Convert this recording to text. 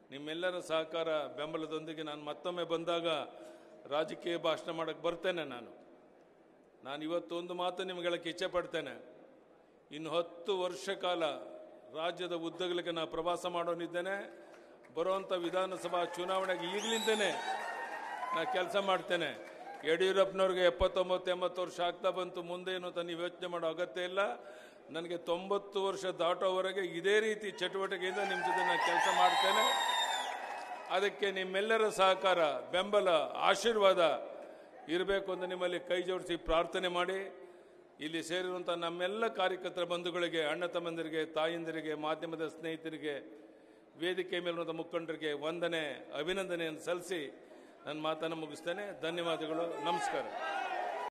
ನಿಮ್ಮೆಲ್ಲರ ಸಹಕಾರ ಬೆಂಬಲದೊಂದಿಗೆ ನಾನು ಮತ್ತೊಮ್ಮೆ ಬಂದಾಗ ರಾಜಕೀಯ ಭಾಷಣ ಮಾಡಕ್ಕೆ ಬರ್ತೇನೆ ನಾನು ನಾನು ಇವತ್ತು ಒಂದು ಮಾತು ನಿಮ್ಗೆ ಹೇಳಕ್ಕೆ ಇಚ್ಛೆ ಪಡ್ತೇನೆ ಇನ್ನು ಹತ್ತು ವರ್ಷ ಕಾಲ ರಾಜ್ಯದ ಉದ್ದಗಲಿಗೆ ನಾನು ಪ್ರವಾಸ ಮಾಡೋನಿದ್ದೇನೆ ಬರುವಂಥ ವಿಧಾನಸಭಾ ಚುನಾವಣೆಗೆ ಈಗಲಿಂದನೇ ನಾ ಕೆಲಸ ಮಾಡ್ತೇನೆ ಯಡಿಯೂರಪ್ಪನವ್ರಿಗೆ ಎಪ್ಪತ್ತೊಂಬತ್ತು ಎಂಬತ್ತು ವರ್ಷ ಆಗ್ತಾ ಬಂತು ಮುಂದೇನು ಅಂತ ನೀವು ಯೋಚನೆ ಮಾಡೋ ಅಗತ್ಯ ಇಲ್ಲ ನನಗೆ ತೊಂಬತ್ತು ವರ್ಷ ದಾಟೋವರೆಗೆ ಇದೇ ರೀತಿ ಚಟುವಟಿಕೆಯಿಂದ ನಿಮ್ಮ ಜೊತೆ ನಾನು ಕೆಲಸ ಮಾಡ್ತೇನೆ ಅದಕ್ಕೆ ನಿಮ್ಮೆಲ್ಲರ ಸಹಕಾರ ಬೆಂಬಲ ಆಶೀರ್ವಾದ ಇರಬೇಕು ಅಂತ ನಿಮ್ಮಲ್ಲಿ ಕೈ ಜೋಡಿಸಿ ಪ್ರಾರ್ಥನೆ ಮಾಡಿ ಇಲ್ಲಿ ಸೇರಿರುವಂಥ ನಮ್ಮೆಲ್ಲ ಕಾರ್ಯಕರ್ತರ ಬಂಧುಗಳಿಗೆ ಅಣ್ಣ ತಮ್ಮಂದಿರಿಗೆ ತಾಯಂದಿರಿಗೆ ಮಾಧ್ಯಮದ ಸ್ನೇಹಿತರಿಗೆ ವೇದಿಕೆ ಮೇಲಿರುವಂಥ ಮುಖಂಡರಿಗೆ ವಂದನೆ ಅಭಿನಂದನೆಯನ್ನು ಸಲ್ಲಿಸಿ ನನ್ನ ಮಾತನ್ನು ಮುಗಿಸ್ತೇನೆ ಧನ್ಯವಾದಗಳು ನಮಸ್ಕಾರ